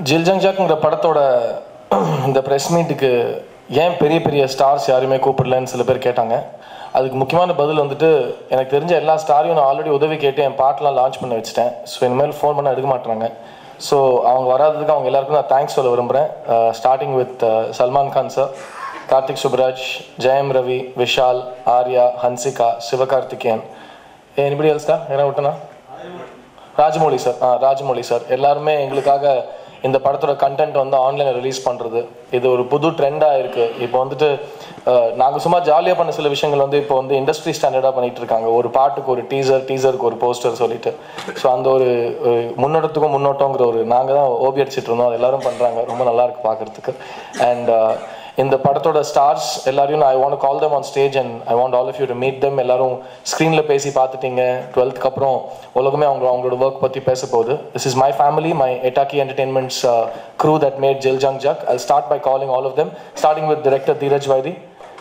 ஜில் ஜங் ஜாக்ங்கிற படத்தோட இந்த ப்ரெஸ் மீட்டுக்கு ஏன் பெரிய பெரிய ஸ்டார்ஸ் யாருமே கூப்பிடலன்னு சில பேர் கேட்டாங்க அதுக்கு முக்கியமான பதில் வந்துட்டு எனக்கு தெரிஞ்ச எல்லா ஸ்டாரையும் நான் ஆல்ரெடி உதவி கேட்டு என் பாட்டெலாம் லான்ச் பண்ணி வச்சுட்டேன் ஸோ இனிமேல் ஃபோன் பண்ண எடுக்க மாட்டாங்க ஸோ அவங்க வராததுக்கு அவங்க எல்லாருக்கும் நான் தேங்க்ஸ் சொல்ல விரும்புகிறேன் starting with Salman Khan sir Karthik Subraj Jayam Ravi Vishal Arya Hansika Sivakarthikeyan anybody எல்ஸ்டா என்ன விட்டனா ராஜமௌழி சார் ஆ ராஜமௌழி சார் எல்லாருமே எங்களுக்காக இந்த படத்தோட கண்டென்ட் வந்து ஆன்லைனில் ரிலீஸ் பண்ணுறது இது ஒரு புது ட்ரெண்டாக இருக்குது இப்போ வந்துட்டு நாங்கள் சும்மா ஜாலியாக பண்ண சில விஷயங்கள் வந்து இப்போ வந்து இண்டஸ்ட்ரி ஸ்டாண்டர்டாக பண்ணிட்டு இருக்காங்க ஒரு பாட்டுக்கு ஒரு டீசர் டீசருக்கு ஒரு போஸ்டர் சொல்லிட்டு ஸோ அந்த ஒரு ஒரு முன்னோட்டத்துக்கும் முன்னோட்டங்கிற ஒரு நாங்கள் தான் ஓபி அடிச்சிட்டு இருந்தோம் அது எல்லாரும் பண்ணுறாங்க ரொம்ப நல்லா இருக்கு பார்க்கறதுக்கு அண்ட் இந்த படத்தோட ஸ்டார்ஸ் எல்லாரையும் I want call them on stage and I want all of you to meet them எல்லாரும் ஸ்க்ரீனில் பேசி பார்த்துட்டீங்க டுவெல்த்துக்கு அப்புறம் உலகமே அவங்க அவங்களோட ஒர்க் பற்றி பேச போகுது this is my family my Etaki entertainments crew that made Jil Jung Juk I start by calling all of them starting with director Dheeraj Vaidy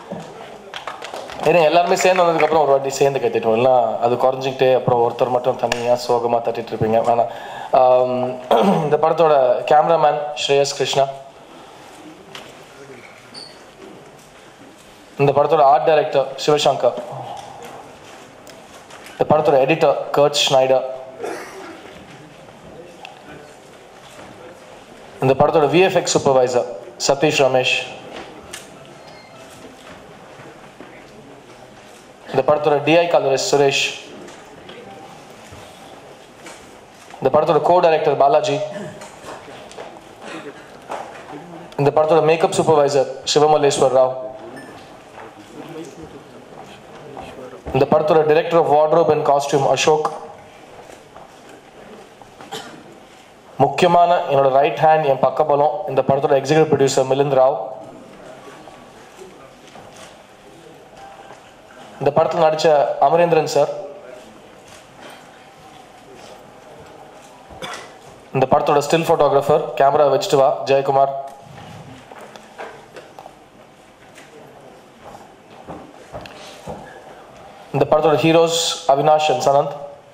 ஏன்னா எல்லாருமே சேர்ந்து வந்ததுக்கப்புறம் ஒரு வாட்டி சேர்ந்து கட்டிட்டோம் இல்லைனா அது குறைஞ்சிக்கிட்டே அப்புறம் ஒருத்தர் மட்டும் தனியாக சோகமாக தட்டிட்டு இருப்பீங்க வேணாம் ஆம், இந்த படத்தோட கேமராமேன் ஸ்ரேயஸ் கிருஷ்ணா இந்த படத்தோட ஆர்ட் டைரக்டர் சிவசங்கர் இந்த படத்தோட எடிட்டர் கர்ட் ஸ்னைடர் இந்த படத்தோட விஎஃப்எக்ஸ் சூப்பர்வைசர் சதீஷ் ரமேஷ் இந்த படத்தோட டிஐ கலரிஸ்ட் சுரேஷ் இந்த படத்தோட கோ டைரக்டர் பாலாஜி இந்த படத்தோட மேக்கப் சூப்பர்வைசர் சிவமல்லேஸ்வர் ராவ் இந்த படத்தோட director of wardrobe and costume Ashok முக்கியமான என்னோட ரைட் ஹேண்ட் என் பக்கபலம் இந்த படத்தோட எக்ஸிகூட்டிவ் ப்ரொடியூசர் மிலிந்த் ராவ் இந்த படத்தில் நடிச்ச அமரேந்திரன் சார் இந்த படத்தோட ஸ்டில் ஃபோட்டோகிராஃபர் கேமரா வச்சுட்டு வா ஜெயக்குமார் இந்த படத்தோட ஹீரோஸ் அவினாஷ் அண்ட் சனந்த்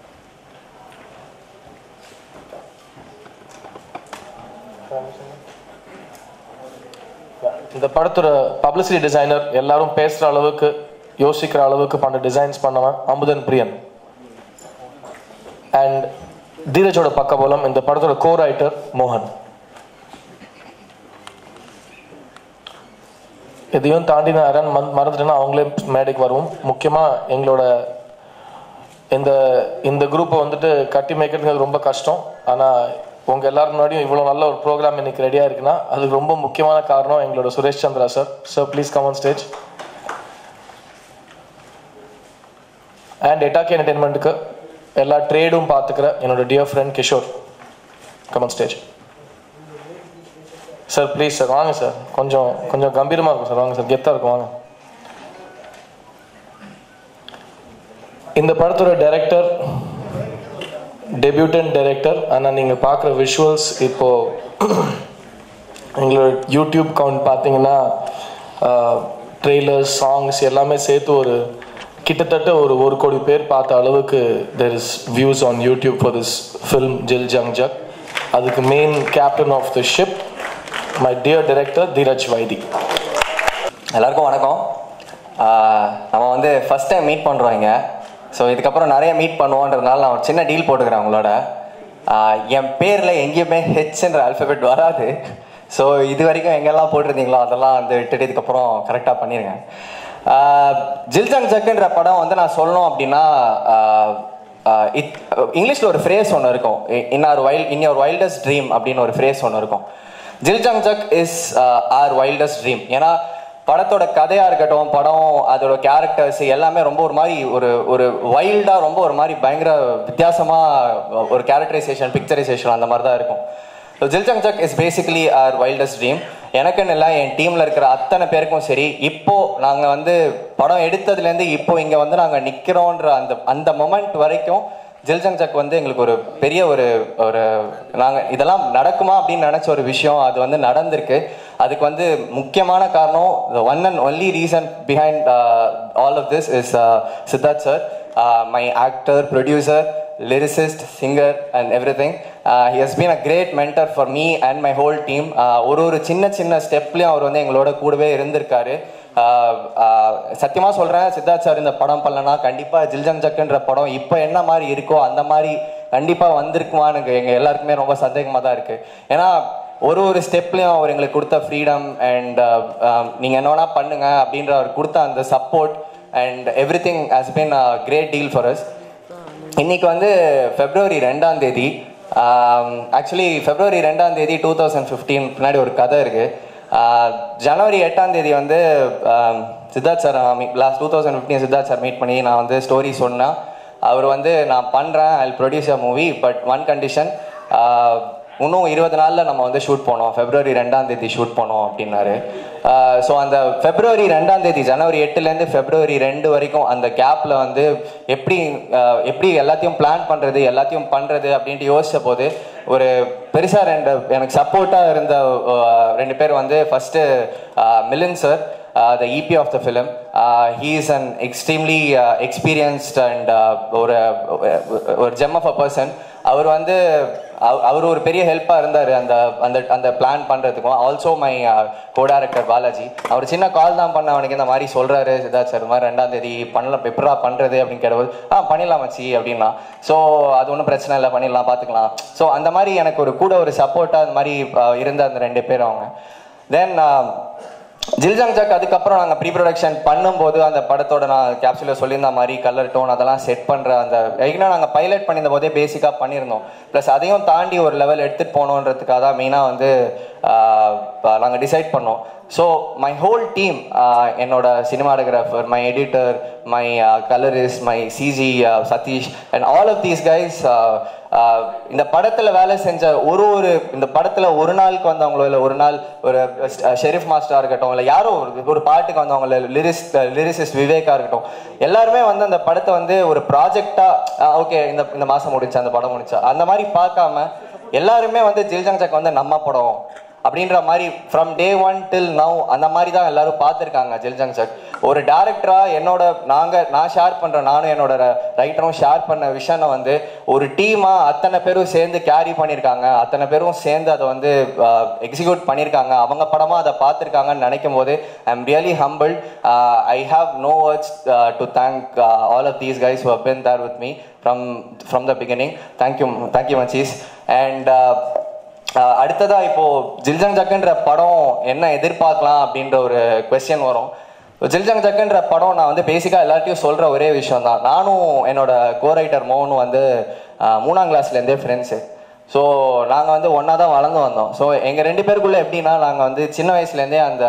இந்த படத்தோட பப்ளிசிட்டி டிசைனர் எல்லாரும் பேசுற அளவுக்கு யோசிக்கிற அளவுக்கு பண்ண டிசைன்ஸ் பண்ணவன் அமுதன் பிரியன் அண்ட் தீரஜோட பக்கபலம் இந்த படத்தோட கோ ரைட்டர் மோகன் இதையும் தாண்டி நான் யாராவது மறந்து- மறந்துட்டேன்னா அவங்களே மேடைக்கு வருவோம் முக்கியமாக எங்களோட இந்த இந்த குரூப்பை வந்துட்டு கட்டி மேய்க்கிறதுங்கிறது ரொம்ப கஷ்டம் ஆனால் உங்கள் எல்லாரும் முன்னாடியும் இவ்வளோ நல்ல ஒரு ப்ரோக்ராம் இன்னைக்கு ரெடியாக இருக்குன்னா அதுக்கு ரொம்ப முக்கியமான காரணம் எங்களோட Suresh Chandra sir sir please come on stage and Etaki என்டர்டெயின்மெண்ட்டுக்கு எல்லா ட்ரேடும் பார்த்துக்கிற என்னோட dear friend Kishore come on stage sir please sir வாங்க சார் கொஞ்சம் கொஞ்சம் கம்பீரமாக இருக்கும் சார் வாங்க சார் கெத்தாக இருக்கும் வாங்க இந்த படத்தோட டைரக்டர் டெபியூட்டன் டைரக்டர் ஆனால் நீங்கள் பார்க்குற விஷுவல்ஸ் இப்போது எங்களோட யூடியூப் கவுண்ட் பார்த்தீங்கன்னா ட்ரெய்லர்ஸ் சாங்ஸ் எல்லாமே சேர்த்து ஒரு கிட்டத்தட்ட ஒரு ஒரு கோடி பேர் பார்த்த அளவுக்கு there is views on YouTube for this film Jil Jung Juk அதுக்கு main captain of the ship my dear director Dheeraj Vaidy எல்லாருக்கும் வணக்கம் ஆஹ் நம்ம வந்து ஃபஸ்ட் டைம் மீட் பண்ணுறோம் இங்கே ஸோ இதுக்கப்புறம் நிறைய மீட் பண்ணுவோன்றதுனால நான் ஒரு சின்ன டீல் போட்டுக்கிறேன் உங்களோட ஆஹ் என் பேரில் எங்கேயுமே ஹெச்ன்ற ஆல்ஃபபெட் வராது ஸோ இது வரைக்கும் எங்கெல்லாம் போட்டிருந்தீங்களோ அதெல்லாம் வந்து விட்டுட்டு இதுக்கப்புறம் கரெக்டாக பண்ணிடுங்க ஆஹ் ஜில்ஜங் ஜக்குன்ற படம் வந்து நான் சொல்லணும் அப்படின்னா ஆஹ் ஆஹ் இத் இங்கிலீஷில் ஒரு ஃப்ரேஸ் ஒன்று இருக்கும் in our wild in your wildest dream அப்படின்னு ஒரு ஃப்ரேஸ் ஒன்று இருக்கும் Jil Jung Juk is our wildest dream ஏன்னா படத்தோட கதையாக இருக்கட்டும் படம் அதோட கேரக்டர்ஸ் எல்லாமே ரொம்ப ஒரு மாதிரி ஒரு ஒரு வைல்டாக ரொம்ப ஒரு மாதிரி பயங்கர வித்தியாசமாக ஒரு கேரக்டரைசேஷன் பிக்சரைசேஷன் அந்த மாதிரி தான் இருக்கும் so Jil Jung Juk is basically our wildest dream எனக்குன்னு இல்லை என் டீமில் இருக்கிற அத்தனை பேருக்கும் சரி இப்போ நாங்கள் வந்து படம் எடுத்ததுலேருந்து இப்போ இங்கே வந்து நாங்கள் நிற்கிறோன்ற அந்த அந்த மொமெண்ட் வரைக்கும் ஜில்ஜங் ஜக் வந்து எங்களுக்கு ஒரு பெரிய ஒரு ஒரு நாங்கள் இதெல்லாம் நடக்குமா அப்படின்னு நினச்ச ஒரு விஷயம் அது வந்து நடந்திருக்கு அதுக்கு வந்து முக்கியமான காரணம் the one and only reason behind all of this is Siddharth sir my actor producer lyricist, singer, and everything. Uh, he has been a great mentor for me and my whole team. Uh, ஒரு ஒரு சின்ன சின்ன ஸ்டெப்லையும் அவர் வந்து எங்களோட கூடவே இருந்திருக்காரு ஆஹ் ஆஹ் சத்தியமா சொல்றேன் சித்தார்த் சார் இந்த படம் பண்ணலனா கண்டிப்பா ஜில்ஜங் ஜக்குன்ற படம் இப்போ என்ன மாதிரி இருக்கோ அந்த மாதிரி கண்டிப்பா வந்திருக்குமான்னு எனக்கு எங்க எல்லாருக்குமே ரொம்ப சந்தேகமா தான் இருக்கு ஏன்னா ஒரு ஒரு ஸ்டெப்லையும் அவர் எங்களுக்கு கொடுத்த ஃப்ரீடம் அண்ட் நீங்க என்ன வேணா பண்ணுங்க அப்படின்ற அவர் கொடுத்த அந்த support and everything has been great deal for us இன்னைக்கு வந்து பிப்ரவரி ரெண்டாம் தேதி ஆக்சுவலி பிப்ரவரி ரெண்டாம் தேதி டூ தௌசண்ட் ஃபிஃப்டீன் பின்னாடி ஒரு கதை இருக்கு ஆஹ் ஜனவரி எட்டாம் தேதி வந்து ஆஹ் Siddharth sir last two thousand fifteen Siddharth sir meet பண்ணி நான் வந்து ஸ்டோரி சொன்னேன் அவர் வந்து நான் பண்ணுறேன் I produce a movie but one condition இன்னும் இருபது நாளில் நம்ம வந்து ஷூட் போனோம் ஃபெப்ரவரி ரெண்டாம் தேதி ஷூட் போனோம் அப்படின்னாரு ஸோ அந்த ஃபெப்ரவரி ரெண்டாம் தேதி ஜனவரி எட்டுலேருந்து ஃபெப்ரவரி ரெண்டு வரைக்கும் அந்த கேப்பில் வந்து எப்படி ஆஹ் எப்படி எல்லாத்தையும் பிளான் பண்ணுறது எல்லாத்தையும் பண்ணுறது அப்படின்ட்டு யோசிச்ச போது ஒரு பெருசாக ரெண்டு எனக்கு சப்போர்ட்டாக இருந்த ஆஹ் ரெண்டு பேர் வந்து first Milin sir uh, the EP of the film. Uh, he is an extremely uh, experienced and uh, ஒரு ஒரு ஜெம் ஆஃப் அ பர்சன் அவர் வந்து அவ- அவர் ஒரு பெரிய ஹெல்ப்பாக இருந்தார் அந்த அந்த அந்த பிளான் பண்ணுறதுக்கும் also my co director Balaji அவர் சின்ன கால் தான் பண்ண அவனுக்கு இந்த மாதிரி சொல்கிறாரு சித்தார்த் சார் இந்த மாதிரி ரெண்டாம் தேதி பண்ணலாம் எப்படா பண்ணுறது அப்படின்னு கேட்டபோது ஆ பண்ணிடலாம் மச்சி அப்படின்னா ஸோ அது ஒன்றும் பிரச்சனை இல்லை பண்ணிடலாம் பார்த்துக்கலாம் ஸோ அந்த மாதிரி எனக்கு ஒரு கூட ஒரு சப்போர்ட்டாக அந்த மாதிரி uh, இருந்த அந்த ரெண்டு பேர் அவங்க தென் ஜில்ஜாங் ஜாக் அதுக்கப்புறம் நாங்கள் ப்ரீ ப்ரொடக்ஷன் பண்ணும்போது அந்த படத்தோட நான் கேப்சூலில் சொல்லியிருந்த மாதிரி கலர் டோன் அதெல்லாம் செட் பண்ணுற அந்த ஏன்னா நாங்கள் பைலட் பண்ணியிருந்த போதே பேசிக்காக பண்ணியிருந்தோம் ப்ளஸ் அதையும் தாண்டி ஒரு லெவல் எடுத்துகிட்டு போகணுன்றதுக்காக தான் மெயினாக வந்து நாங்கள் டிசைட் பண்ணோம் ஸோ மை ஹோல் டீம் என்னோட cinematographer my editor my colourist my CG Satish and all of these guys இந்த படத்துல வேலை செஞ்ச ஒரு ஒரு இந்த படத்துல ஒரு நாளுக்கு வந்தவங்களோ இல்லை ஒரு நாள் ஒரு ஷெரீஃப் மாஸ்டரா இருக்கட்டும் இல்லை யாரோ ஒரு- ஒரு பாட்டுக்கு வந்தவங்கள லிரிஸ் லிரிசிஸ்ட் விவேக்கா இருக்கட்டும் எல்லாருமே வந்து அந்த படத்தை வந்து ஒரு ப்ராஜெக்டா ஓகே இந்த இந்த மாசம் முடிச்சா அந்த படம் முடிச்சா அந்த மாதிரி பார்க்காம எல்லாருமே வந்து ஜில்ஜாங் சக் வந்து நம்ம படம் அப்படின்ற மாதிரி from day one till now அந்த மாதிரி தான் எல்லாரும் பார்த்துருக்காங்க ஜில்ஜாங் சக் ஒரு டேரக்டரா என்னோட நாங்கள் நான் ஷேர் பண்ணுறேன் நானும் என்னோட ரைட்டரும் ஷேர் பண்ண விஷயம் வந்து ஒரு டீமாக அத்தனை பேரும் சேர்ந்து கேரி பண்ணியிருக்காங்க அத்தனை பேரும் சேர்ந்து அதை வந்து எக்ஸிக்யூட் பண்ணியிருக்காங்க அவங்க படமாக அதை பார்த்துருக்காங்கன்னு நினைக்கும் போது I am really humble I have no words to thank all of these guys who been there with me from from the beginning thank you thank you மச்சீஸ் அண்ட் ஆஹ் அடுத்ததா இப்போ ஜில்ஜங் ஜக்குன்ற படம் என்ன எதிர்பார்க்கலாம் அப்படின்ற ஒரு கொஸ்டின் வரும் ஜில்ஜங் ஜக்குன்ற படம் நான் வந்து பேசிக்காக எல்லார்ட்டையும் சொல்கிற ஒரே விஷயம் தான் நானும் என்னோட கோ ரைட்டர் மோகனும் வந்து ஆஹ் மூணாம் கிளாஸ்லேருந்தே ஃப்ரெண்ட்ஸு ஸோ நாங்கள் வந்து ஒன்றா தான் வளர்ந்து வந்தோம் ஸோ எங்கள் ரெண்டு பேருக்குள்ளே எப்படின்னா நாங்கள் வந்து சின்ன வயசுலேருந்தே அந்த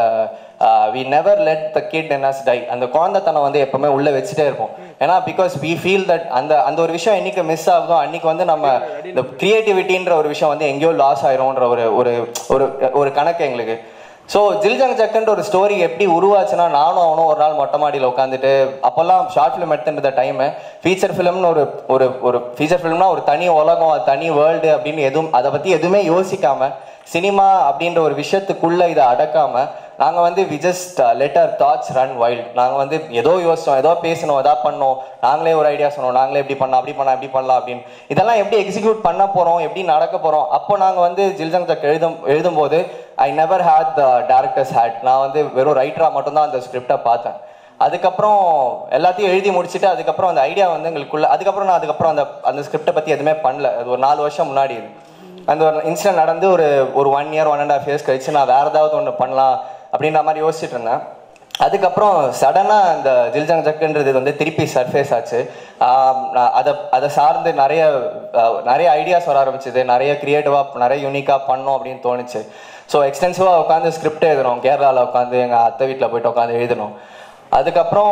we never let the kid in us die அந்த குழந்தைத்தனம் வந்து எப்பவுமே உள்ளே வச்சுட்டே இருப்போம் ஏன்னா பிகாஸ் வி ஃபீல் தட் அந்த அந்த ஒரு விஷயம் என்னைக்கு மிஸ் ஆகுதோ அன்னைக்கு வந்து நம்ம இந்த கிரியேட்டிவிட்டின்ற ஒரு விஷயம் வந்து எங்கேயோ லாஸ் ஆயிரும்ன்ற ஒரு ஒரு ஒரு ஒரு கணக்கு எங்களுக்கு ஸோ ஜில்ஜங் ஜக்குன்ற ஒரு ஸ்டோரி எப்படி உருவாச்சுன்னா நானும் அவனும் ஒரு நாள் மொட்டை மாடியில் உட்காந்துட்டு அப்போல்லாம் ஷார்ட் ஃபிலிம் எடுத்துட்டு டைமு ஃபீச்சர் ஃபிலிம்னு ஒரு ஒரு ஒரு ஃபீச்சர் ஃபிலிம்னா ஒரு தனி உலகம் அது தனி வேர்ல்டு அப்படின்னு எதுவும் அதை பற்றி எதுவுமே யோசிக்காம சினிமா அப்படின்ற ஒரு விஷயத்துக்குள்ள இதை அடக்காம நாங்க வந்து we just let our thoughts run wild நாங்க வந்து ஏதோ யோசிச்சோம் ஏதோ பேசணும் ஏதோ பண்ணோம் நாங்களே ஒரு ஐடியா சொன்னோம் நாங்களே இப்படி பண்ணலாம் அப்படி பண்ணலாம் இப்படி பண்ணலாம் அப்படின்னு இதெல்லாம் எப்படி எக்ஸிக்யூட் பண்ண போறோம் எப்படி நடக்க போறோம் அப்போ நாங்க வந்து ஜில்ஜங் தக் எழுதும் எழுதும்போது I never hate the directors hate நான் வந்து வெறும் ரைட்டரா மட்டும்தான் அந்த ஸ்கிரிப்டை பார்த்தேன் அதுக்கப்புறம் எல்லாத்தையும் எழுதி முடிச்சுட்டு அதுக்கப்புறம் அந்த ஐடியா வந்து எங்களுக்குள்ள அதுக்கப்புறம் நான் அதுக்கப்புறம் அந்த அந்த ஸ்கிரிப்டை பத்தி எதுவுமே பண்ணல அது ஒரு நாலு வருஷம் முன்னாடி இது அந்த ஒரு இன்சிடென்ட் நடந்து ஒரு ஒரு one year one and half years கழிச்சு நான் வேற ஏதாவது ஒன்று பண்ணலாம் அப்படின்ற மாதிரி யோசிச்சுட்டு இருந்தேன் அதுக்கப்புறம் சடனாக அந்த ஜில்ஜங் ஜக்குன்றது வந்து திருப்பி சர்ஃபேஸ் ஆச்சு ஆஹ் நான் அதை அதை சார்ந்து நிறைய ஆஹ் நிறைய ஐடியாஸ் வர ஆரம்பிச்சது நிறைய க்ரியேட்டிவாக நிறைய யூனிக்காக பண்ணோம் அப்படின்னு தோணுச்சு ஸோ எக்ஸ்டென்சிவாக உட்காந்து ஸ்கிரிப்ட் எழுதணும் கேரளாவில் உட்காந்து எங்கள் அத்தை வீட்டில் போயிட்டு உட்காந்து எழுதணும் அதுக்கப்புறம்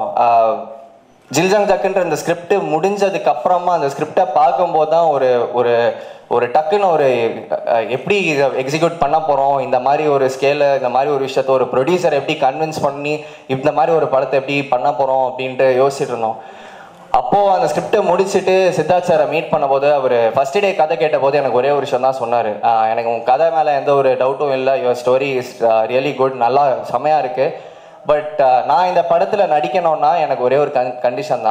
ஆஹ் ஜில்ஜங் ஜக்குன்ற இந்த ஸ்கிரிப்ட் முடிஞ்சதுக்கு அப்புறமா அந்த ஸ்கிரிப்டை பார்க்கும்போது தான் ஒரு ஒரு ஒரு டக்குன்னு ஒரு அஹ், எப்படி இதை எக்ஸிக்யூட் பண்ண போகிறோம் இந்த மாதிரி ஒரு ஸ்கேல இந்த மாதிரி ஒரு விஷயத்த ஒரு ப்ரொடியூசர் எப்படி கன்வின்ஸ் பண்ணி இந்த மாதிரி ஒரு படத்தை எப்படி பண்ண போகிறோம் அப்படின்ட்டு யோசிச்சுட்டு இருந்தோம் அப்போ அந்த ஸ்கிரிப்டை முடிச்சுட்டு சித்தார்த் சாரை மீட் பண்ணும்போது அவர் ஃபர்ஸ்ட் டே கதை கேட்ட போது எனக்கு ஒரே ஒரு விஷயம் தான் சொன்னார் எனக்கு உங்க கதை மேலே எந்த ஒரு டவுட்டும் இல்லை your story is really good நல்லா செமையாக இருக்குது பட் நான் இந்த படத்தில் நடிக்கணும்னா எனக்கு ஒரே ஒரு கன் கண்டிஷன் தான்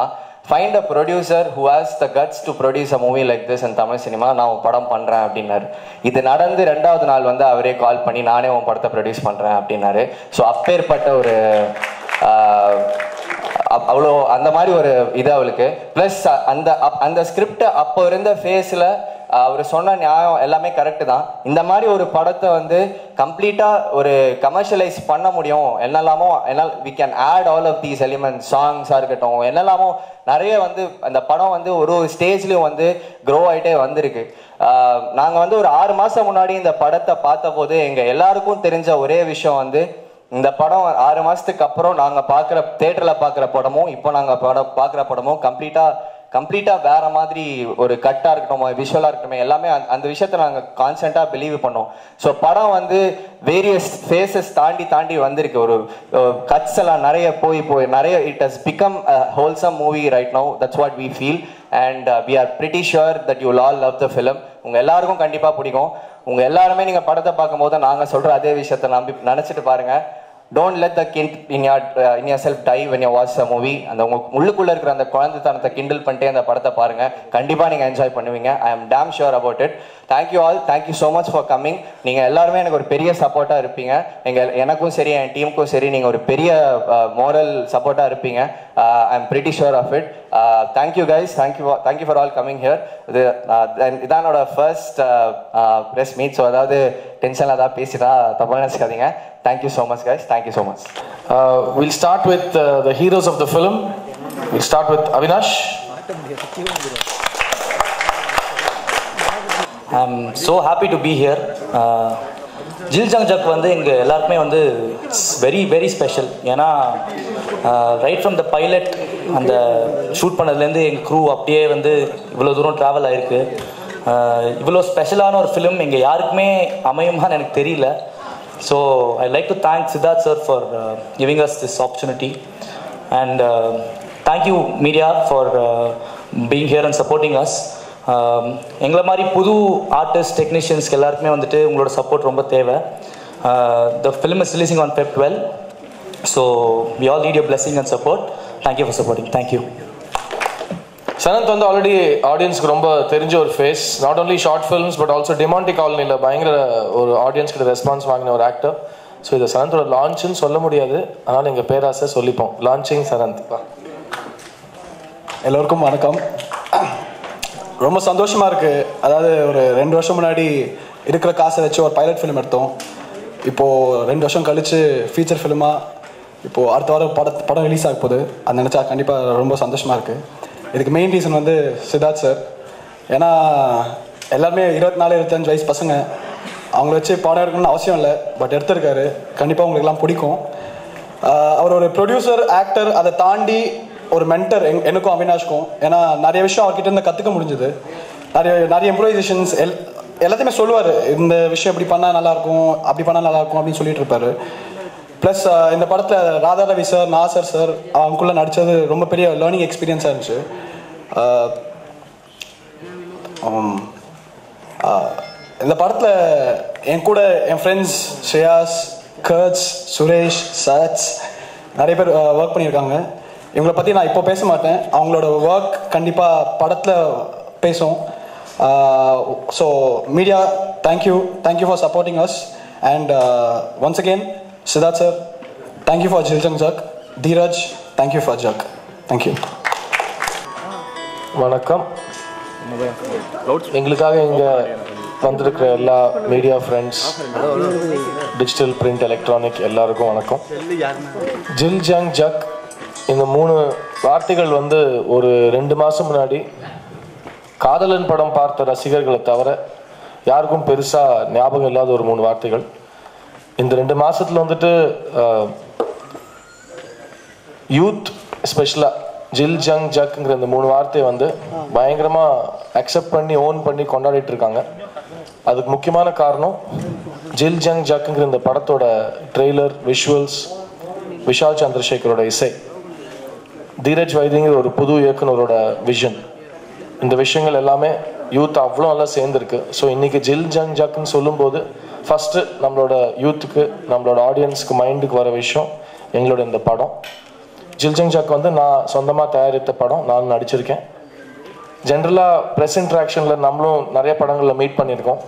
find a producer who has the guts to produce a movie like this in Tamil cinema நான் உன் படம் பண்ணுறேன் அப்படின்னாரு இது நடந்து ரெண்டாவது நாள் வந்து அவரே கால் பண்ணி நானே உன் படத்தை ப்ரொடியூஸ் பண்ணுறேன் அப்படின்னாரு ஸோ அப்பேற்பட்ட ஒரு ஆஹ், அப்- அவ்வளோ அந்த மாதிரி ஒரு இது அவளுக்கு ப்ளஸ் அந்த அப்- அந்த ஸ்கிரிப்ட் அப்போ இருந்த ஃபேஸில் அவர் சொன்ன நியாயம் எல்லாமே கரெக்டு தான் இந்த மாதிரி ஒரு படத்தை வந்து கம்ப்ளீட்டாக ஒரு கமர்ஷியலைஸ் பண்ண முடியும் என்னெல்லாமோ என்னால் we can add all of these elements சாங்ஸாக இருக்கட்டும் என்னெல்லாமோ நிறைய வந்து அந்த படம் வந்து ஒரு ஒரு ஸ்டேஜ்லேயும் வந்து க்ரோ ஆகிட்டே வந்திருக்கு நாங்கள் வந்து ஒரு ஆறு மாதம் முன்னாடி இந்த படத்தை பார்த்தபோது எங்கள் எல்லாருக்கும் தெரிஞ்ச ஒரே விஷயம் வந்து இந்த படம் ஆறு மாசத்துக்கு அப்புறம் நாங்க பார்க்குற தேட்டர்ல பார்க்குற படமும் இப்போ நாங்க படம் பார்க்குற படமும் கம்ப்ளீட்டா கம்ப்ளீட்டா வேற மாதிரி ஒரு கட்டா இருக்கட்டும் விஷுவலா இருக்கட்டும் எல்லாமே அந்த- அந்த விஷயத்த நாங்க கான்ஸ்டன்டா பிலீவ் பண்ணோம் ஸோ படம் வந்து வேரியஸ் ஃபேஸஸ் தாண்டி தாண்டி வந்திருக்கு ஒரு கட்ஸ் எல்லாம் நிறைய போய் போய் நிறைய it has become wholesome movie right no that's what we feel and we are pretty sure that you all love the film உங்க எல்லாருக்கும் கண்டிப்பா பிடிக்கும் உங்க எல்லாருமே நீங்க படத்தை பார்க்கும்போது நாங்க சொல்ற அதே விஷயத்தை நம்பி நினைச்சிட்டு பாருங்க don't let the kid in your in yourself die when you watch a movie அந்த உங்க உள்ளுக்குள்ள இருக்கிற அந்த குழந்தைத்தனத்தை கிண்டில் பண்ணிட்டே அந்த படத்தை பாருங்க கண்டிப்பா நீங்க என்ஜாய் பண்ணுவீங்க I am damn sure about it thank you all thank you so much for coming நீங்க எல்லாருமே எனக்கு ஒரு பெரிய சப்போர்ட்டா இருப்பீங்க எங்க எனக்கும் சரி என் டீமுக்கும் சரி நீங்க ஒரு பெரிய மோரல் சப்போர்ட்டா இருப்பீங்க I am pretty sure of it thank you guys thank you thank you for all coming here இது uh, then இதானோட ஃபர்ஸ்ட் ப்ரெஸ் மீட் ஸோ அதாவது டென்ஷனில் ஏதாவது பேசிட்டா தப்பாக நினச்சிக்காதீங்க thank you so much guys thank you so much Uh, we'll start with uh, the heroes of the film. We'll start with Avinash. I'm so happy to be here Jil Jung Juk வந்து எங்கள் எல்லாருக்குமே வந்து இட்ஸ் வெரி வெரி ஸ்பெஷல் ஏன்னா right from the pilot அந்த shoot பண்ணதுலேருந்து எங்கள் crew அப்படியே வந்து இவ்வளோ தூரம் ட்ராவல் ஆயிருக்கு ஆஹ் இவ்வளோ ஸ்பெஷலான ஒரு ஃபிலிம் எங்கள் யாருக்குமே அமையுமான்னு எனக்கு தெரியல so I like to thank Siddharth sir for giving us this opportunity and thank you media for being here and supporting us எங்களை மாதிரி புது ஆர்டிஸ்ட் டெக்னீஷியன்ஸ்க்கு எல்லாருக்குமே வந்துட்டு உங்களோட சப்போர்ட் ரொம்ப தேவை the film is releasing on Feb twelve so we all need your blessing and support thank you for supporting thank you Sanath வந்து already ஆடியன்ஸ்க்கு ரொம்ப தெரிஞ்ச ஒரு face not only short films but also Demonte காலனியில் பயங்கர ஒரு ஆடியன்ஸ் கிட்ட ரெஸ்பான்ஸ் வாங்கின ஒரு ஆக்டர் ஸோ இது சனந்தோட லான்ச்சுன்னு சொல்ல முடியாது அதனால் எங்கள் பேராசை சொல்லிப்போம் லான்ச்சிங் சனந்த் வா. எல்லோருக்கும் வணக்கம் ரொம்ப சந்தோஷமா இருக்கு அதாவது ஒரு ரெண்டு வருஷம் முன்னாடி இருக்கிற காசை வச்சு ஒரு பைலட் ஃபிலிம் எடுத்தோம் இப்போ ரெண்டு வருஷம் கழிச்சு ஃபீச்சர் ஃபிலிமா இப்போ அடுத்த வாரம் பட படம் ரிலீஸ் ஆக போகுது அது நினச்சா கண்டிப்பாக ரொம்ப சந்தோஷமா இருக்கு இதுக்கு மெயின் ரீசன் வந்து சித்தார்த் சார் ஏன்னா எல்லாருமே இருபத்தி நாலு இருபத்தஞ்சு வயசு பசங்க அவங்கள வச்சு படம் எடுக்கணும்னு அவசியம் இல்லை பட் எடுத்திருக்காரு கண்டிப்பாக உங்களுக்குலாம் பிடிக்கும் ஆஹ் அவர் ஒரு ப்ரொடியூசர் ஆக்டர் அதை தாண்டி ஒரு மென்டர் எங் எனக்கும் அவினாஷ்க்கும் ஏன்னா நிறைய விஷயம் அவர்கிட்ட இருந்து கற்றுக்க முடிஞ்சுது நிறைய நிறைய இம்ப்ரோவைசேஷன்ஸ் எல் எல்லாத்தையுமே சொல்லுவார் இந்த விஷயம் இப்படி பண்ணால் நல்லாயிருக்கும் அப்படி பண்ணால் நல்லாயிருக்கும் அப்படின்னு சொல்லிட்டு இருப்பாரு ப்ளஸ் இந்த படத்தில் ராதா ரவி சார் நாசர் சார் அவங்களுக்குள்ள நடித்தது ரொம்ப பெரிய லேர்னிங் எக்ஸ்பீரியன்ஸாக இருந்துச்சு ஆஹ் உம், ஆஹ் இந்த படத்தில் என் கூட என் ஃப்ரெண்ட்ஸ் ஸ்ரேயாஸ் கர்ட்ஸ் சுரேஷ் சரத்ஸ் நிறைய பேர் ஒர்க் பண்ணியிருக்காங்க இவங்கள பற்றி நான் இப்போ பேச மாட்டேன் அவங்களோட ஒர்க் கண்டிப்பாக படத்தில் பேசும் so media thank you thank you for supporting us and once again Siddharth sir thank you for Jil Jung Juk Dheeraj thank you for Juk thank you வணக்கம் எங்களுக்காக இங்கே வந்திருக்கிற எல்லா media friends digital print electronic எல்லாருக்கும் வணக்கம் ஜில் ஜங் ஜக் இந்த மூணு வார்த்தைகள் வந்து ஒரு ரெண்டு மாதம் முன்னாடி காதலன் படம் பார்த்த ரசிகர்களை தவிர யாருக்கும் பெருசாக ஞாபகம் இல்லாத ஒரு மூணு வார்த்தைகள் இந்த ரெண்டு மாசத்துல வந்துட்டு யூத் ஸ்பெஷலாக ஜில் ஜங் ஜக்ங்கிற இந்த மூணு வார்த்தையை வந்து பயங்கரமாக அக்செப்ட் பண்ணி ஓன் பண்ணி கொண்டாடிட்டு இருக்காங்க அதுக்கு முக்கியமான காரணம் ஜில் ஜங் ஜக்ங்கிற இந்த படத்தோட ட்ரெய்லர் விஷுவல்ஸ் விஷால் சந்திரசேகரோட இசை தீரஜ் வைத்தியங்கிற ஒரு புது இயக்குனரோட விஷன் இந்த விஷயங்கள் எல்லாமே யூத் அவ்வளோ நல்லா சேர்ந்துருக்கு ஸோ இன்னைக்கு ஜில் ஜங் ஜக்னு சொல்லும்போது ஃபஸ்ட்டு நம்மளோட யூத்துக்கு நம்மளோட ஆடியன்ஸ்க்கு மைண்டுக்கு வர விஷயம் எங்களோட இந்த படம் ஜில்ஜங் ஜாக் வந்து நான் சொந்தமாக தயாரித்த படம் நான் நடிச்சிருக்கேன் ஜென்ரலாக ப்ரெஸ் இன்ட்ராக்ஷனில் நம்மளும் நிறைய படங்களில் மீட் பண்ணியிருக்கோம்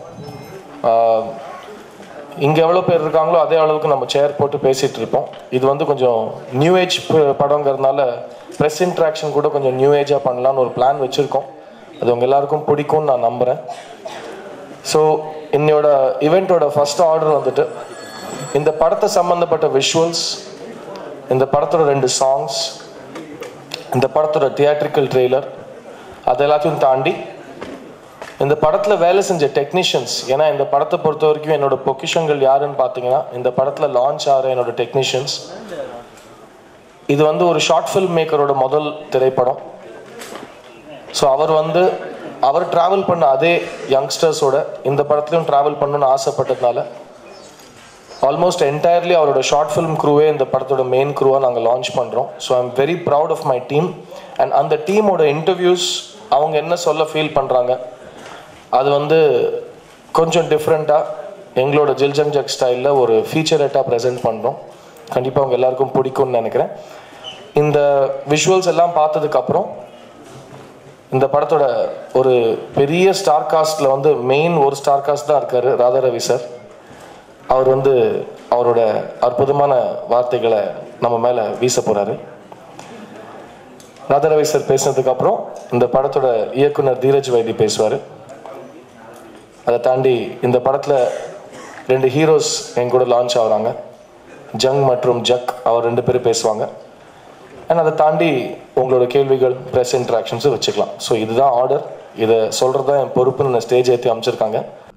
இங்கே எவ்வளோ பேர் இருக்காங்களோ அதே அளவுக்கு நம்ம சேர் போட்டு பேசிகிட்டு இருப்போம் இது வந்து கொஞ்சம் நியூ ஏஜ் படங்கிறதுனால ப்ரெஸ் இன்ட்ராக்ஷன் கூட கொஞ்சம் நியூ ஏஜாக பண்ணலான்னு ஒரு பிளான் வச்சுருக்கோம் அது உங்கள் எல்லாருக்கும் பிடிக்கும்னு நான் நம்புகிறேன் ஸோ இன்னையோட இவெண்ட்டோட ஃபர்ஸ்ட் ஆர்டர் வந்துட்டு இந்த படத்தை சம்மந்தப்பட்ட விஷுவல்ஸ் இந்த படத்தோட ரெண்டு சாங்ஸ் இந்த படத்தோட தியேட்ரிக்கல் ட்ரெய்லர் அது எல்லாத்தையும் தாண்டி இந்த படத்தில் வேலை செஞ்ச டெக்னீஷியன்ஸ் ஏன்னா இந்த படத்தை பொறுத்த வரைக்கும் என்னோட பொக்கிஷங்கள் யாருன்னு பார்த்தீங்கன்னா இந்த படத்தில் லான்ச் ஆகிற என்னோட டெக்னீஷியன்ஸ் இது வந்து ஒரு ஷார்ட் ஃபில்ம் மேக்கரோட முதல் திரைப்படம் ஸோ அவர் வந்து அவர் ட்ராவல் பண்ண அதே யங்ஸ்டர்ஸோட இந்த படத்துலையும் ட்ராவல் பண்ணணும்னு ஆசைப்பட்டதுனால ஆல்மோஸ்ட் என்டையர்லி அவரோட ஷார்ட் ஃபிலிம் க்ரூவே இந்த படத்தோட மெயின் க்ரூவாக நாங்கள் லான்ச் பண்ணுறோம் so I am very proud of my team and அந்த டீமோட இன்டர்வியூஸ் அவங்க என்ன சொல்ல ஃபீல் பண்ணுறாங்க அது வந்து கொஞ்சம் டிஃப்ரெண்ட்டாக எங்களோட ஜில்ஜங் ஜக் ஸ்டைலில் ஒரு ஃபீச்சரேட்டாக ப்ரெசென்ட் பண்ணுறோம் கண்டிப்பாக அவங்க எல்லாருக்கும் பிடிக்கும்னு நினைக்கிறேன் இந்த விஷுவல்ஸ் எல்லாம் பார்த்ததுக்கப்புறம் இந்த படத்தோட ஒரு பெரிய ஸ்டார் காஸ்டில் வந்து மெயின் ஒரு ஸ்டார் காஸ்ட் தான் இருக்கார் ராதாரவி சார் அவர் வந்து அவரோட அற்புதமான வார்த்தைகளை நம்ம மேலே வீச போகிறாரு ராதாரவி சார் பேசினதுக்கு அப்புறம் இந்த படத்தோட இயக்குனர் தீரஜ் வைத்தி பேசுவார் அதை தாண்டி இந்த படத்தில் ரெண்டு ஹீரோஸ் என் கூட லான்ச் ஆகுறாங்க ஜங் மற்றும் ஜக் அவர் ரெண்டு பேரும் பேசுவாங்க அண்ட் அதை தாண்டி உங்களோட கேள்விகள் ப்ரெஸ் இன்ட்ராக்ஷன்ஸும் வச்சுக்கலாம் ஸோ இதுதான் ஆர்டர் இதை சொல்கிறது தான் என் பொறுப்புன்னு ஸ்டேஜ் ஏற்றி அமைச்சிருக்காங்க